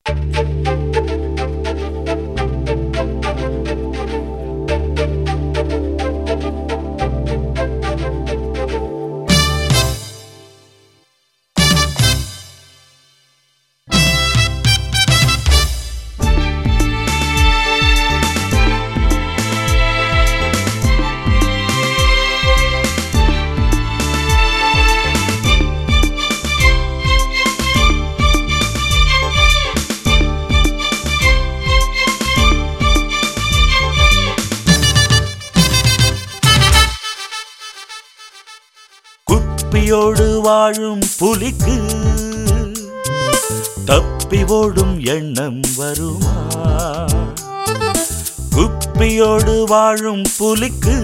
குப்பியோடு வாழும் புலிக்கு தப்பி ஓடும் எண்ணம் வருமா குப்பியோடு வாழும் புலிக்கு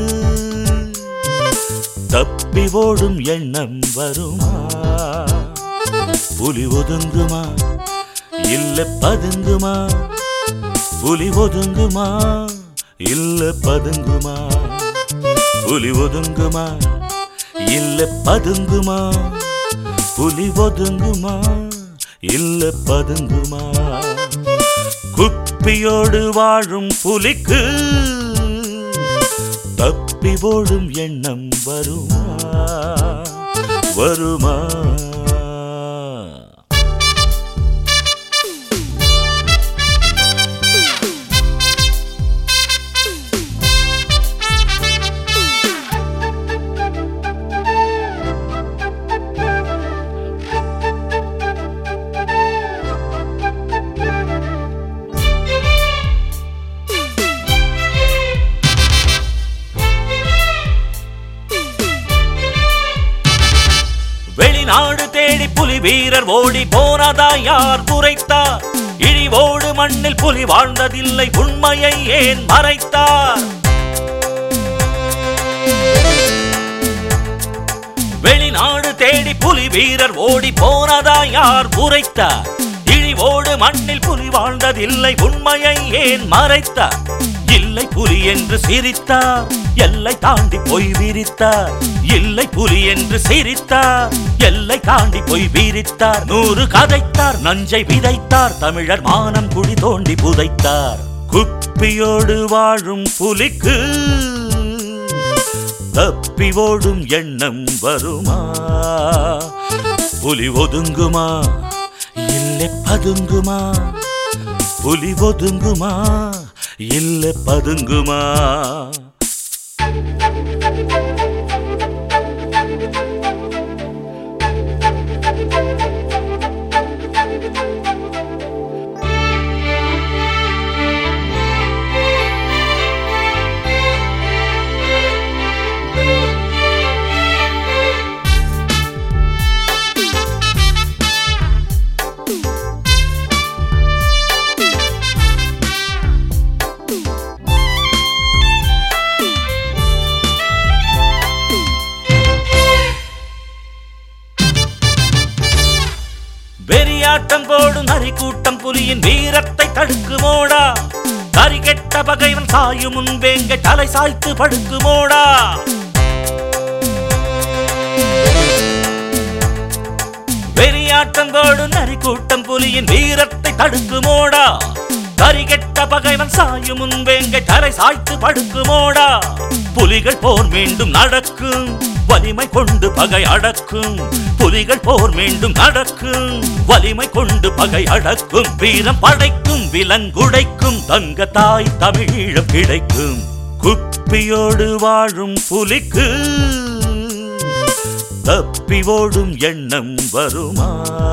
தப்பி ஓடும் எண்ணம் வருமா புலி ஒதுங்குமா இல்ல பதுங்குமா புலி ஒதுங்குமா இல்ல பதுங்குமா புலி ஒதுங்குமா இல்ல பதுங்குமா புலி ஒதுங்குமா இல்ல பதுங்குமா குப்பியோடு வாழும் புலிக்கு தப்பி ஓடும் எண்ணம் வருமா வருமா வெளிநாடு தேடி புலி வீரர் ஓடி போனதா யார் குறைத்தார் இழிவோடு மண்ணில் புலி வாழ்ந்ததில்லை உண்மையை ஏன் மறைத்தார் வெளிநாடு தேடி புலி வீரர் ஓடி போனதா யார் உரைத்தார் இழிவோடு மண்ணில் புலி வாழ்ந்ததில்லை உண்மையை ஏன் மறைத்தார் இல்லை புலி என்று சிரித்தார் எல்லை தாண்டி போய் விரித்தார் இல்லை புலி என்று சிரித்தார் எல்லை தாண்டி போய் வீரித்தார் நூறு கதைத்தார் நஞ்சை விதைத்தார் தமிழர் மானம் குழி தோண்டி புதைத்தார் குப்பியோடு வாழும் புலிக்கு தப்பி ஓடும் எண்ணம் வருமா புலி ஒதுங்குமா இல்லை பதுங்குமா புலி ஒதுங்குமா இல்லை பதுங்குமா வெறியாட்டம் போடும் நரிக்கூட்டம் புலியின் வீரத்தை தடுக்குமோடா கரி கெட்ட பகைவன் சாயும் முன்பேங்க தலை சாய்த்து படுக்குமோடா வெறியாட்டம் போடும் நரிக்கூட்டம் புலியின் வீரத்தை தடுக்குமோடா கரி கெட்ட பகைவன் சாயும் முன்பேங்க தலை சாய்த்து படுக்குமோடா புலிகள் போர் மீண்டும் நடக்கும் வலிமை கொண்டு பகை அடக்கும் புலிகள் போர் மீண்டும் நடக்கும் வலிமை கொண்டு பகை அடக்கும் வீரம் படைக்கும் விலங்குடைக்கும் தங்க தாய் தமிழீழம் கிடைக்கும் குப்பியோடு வாழும் புலிக்கு தப்பி ஓடும் எண்ணம் வருமா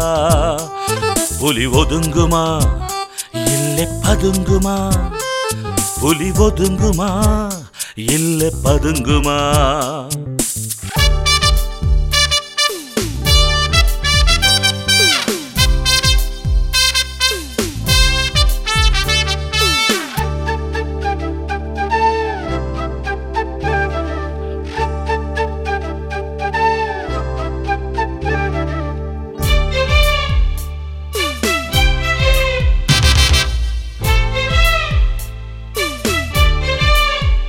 புலி ஒதுங்குமா இல்லை பதுங்குமா புலி ஒதுங்குமா இல்லை பதுங்குமா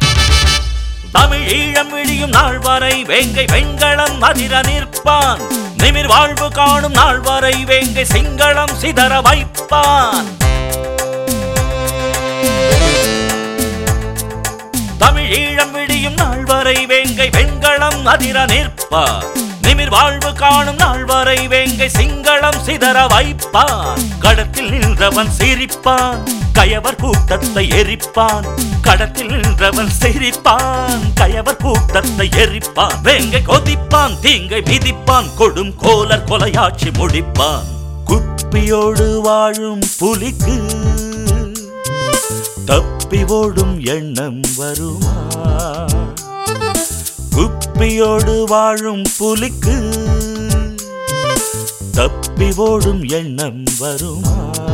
தமிழ் ஈழம் விழியும் நாள் வரை வேங்கை வெண்களம் அதிர நிற்பான் நிமிர் வாழ்வு காணும் நாள் வரை வேங்கை சிங்களம் சிதற வைப்பான் தமிழ் ஈழம் விடியும் நாள் வரை வேங்கை வெண்களம் அதிர நிற்பார் நிமிர் வாழ்வு காணும் நாள் வரை வேங்கை சிங்களம் சிதற வைப்பான் கடத்தில் நின்றவன் சிரிப்பான் கயவர் கூட்டத்தை எரிப்பான் கடத்தில் நின்றவன் சிரிப்பான் கயவர் கூட்டத்தை எரிப்பான் வேங்கை கொதிப்பான் தீங்கை விதிப்பான் கொடும் கோலர் கொலையாட்சி முடிப்பான் குப்பியோடு வாழும் புலிக்கு தப்பி ஓடும் எண்ணம் வருமா குப்பியோடு வாழும் புலிக்கு தப்பி ஓடும் எண்ணம் வருமா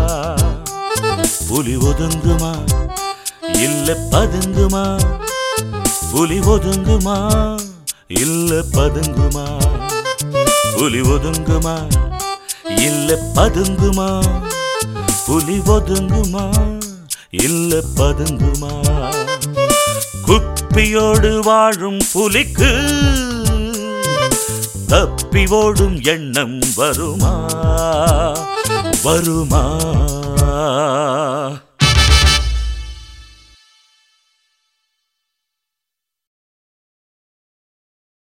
புலி ஒதுங்குமா இல்ல பதுங்குமா புலி ஒதுங்குமா இல்ல பதுங்குமா புலி ஒதுங்குமா இல்ல பதுங்குமா புலி ஒதுங்குமா இல்ல பதுங்குமா குப்பியோடு வாழும் புலிக்கு தப்பி ஓடும் எண்ணம் வருமா வருமா